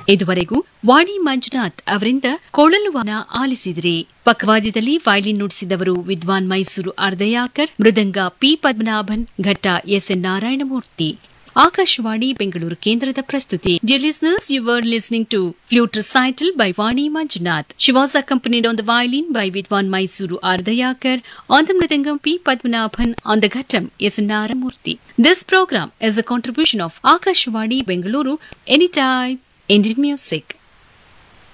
ಇದುವರೆಗೂ ವಾಣಿ ಮಂಜುನಾಥ್ ಅವರಿಂದ ಕೊಳಲುವನ ಆಲಿಸಿದ್ರಿ ಪಕ್ಕವಾದ್ಯದಲ್ಲಿ ವೈಲಿನ್ ನುಡಿಸಿದವರು ವಿದ್ವಾನ್ ಮೈಸೂರು ಅರ್ಧಯಾಕರ್ ಮೃದಂಗ ಪಿ ಪದ್ಮನಾಭನ್ ಘಟ್ಟ ಎಸ್ಎನ್ ನಾರಾಯಣಮೂರ್ತಿ ಆಕಾಶವಾಣಿ ಬೆಂಗಳೂರು ಕೇಂದ್ರದ ಪ್ರಸ್ತುತಿ Dear listeners, you were listening to Flute Recital by Vani Manjunath. She was accompanied on the violin by Vidwan Mysuru Ardayakar, on the mridangam P. Padmanabhan, on the ghattam S. Naramurthy. This program is a contribution of Akashwani Bengaluru, Anytime, Indian Music.